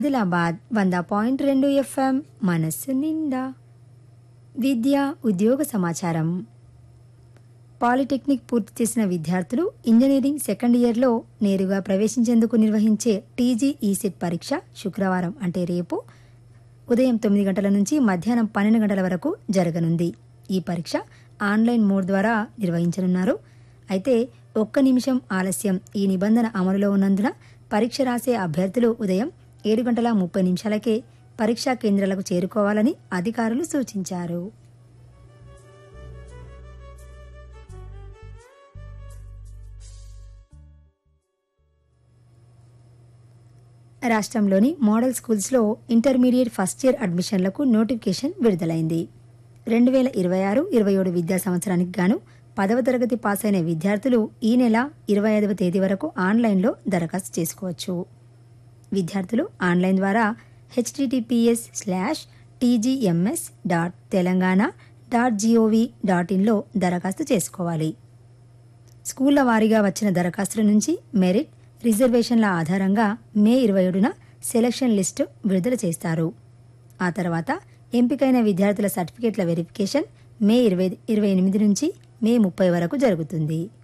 ఆదిలాబాద్ వంద పాయింట్ రెండు ఎఫ్ఎం మనస్సు నిండా విద్య ఉద్యోగ సమాచారం పాలిటెక్నిక్ పూర్తి చేసిన విద్యార్థులు ఇంజనీరింగ్ సెకండ్ ఇయర్లో నేరుగా ప్రవేశించేందుకు నిర్వహించే టీజీ ఈసెట్ పరీక్ష శుక్రవారం అంటే రేపు ఉదయం తొమ్మిది గంటల నుంచి మధ్యాహ్నం పన్నెండు గంటల వరకు జరగనుంది ఈ పరీక్ష ఆన్లైన్ మోడ్ ద్వారా నిర్వహించనున్నారు అయితే ఒక్క నిమిషం ఆలస్యం ఈ నిబంధన అమలులో ఉన్నందున పరీక్ష రాసే అభ్యర్థులు ఉదయం ఏడు గంటల ముప్పై నిమిషాలకే పరీక్షా కేంద్రాలకు చేరుకోవాలని అధికారులు సూచించారు రాష్ట్రంలోని మోడల్ స్కూల్స్లో ఇంటర్మీడియట్ ఫస్ట్ ఇయర్ అడ్మిషన్లకు నోటిఫికేషన్ విడుదలైంది రెండు వేల ఇరవై ఆరు ఇరవై ఏడు విద్యా సంవత్సరానికి గాను పదవ తరగతి పాస్ అయిన విద్యార్థులు ఈ నెల ఇరవై ఐదవ తేదీ వరకు ఆన్లైన్లో దరఖాస్తు చేసుకోవచ్చు విద్యార్థులు ఆన్లైన్ ద్వారా HTTPS slash TGMS dot Telangana dot GOV డాట్ ఇన్లో దరఖాస్తు చేసుకోవాలి స్కూళ్ల వారీగా వచ్చిన దరఖాస్తుల నుంచి మెరిట్ రిజర్వేషన్ల ఆధారంగా మే ఇరవై ఏడున సెలక్షన్ లిస్టు విడుదల చేస్తారు ఆ తర్వాత ఎంపికైన విద్యార్థుల సర్టిఫికేట్ల వెరిఫికేషన్ మే ఇరవై ఇరవై ఎనిమిది నుంచి మే ముప్పై వరకు జరుగుతుంది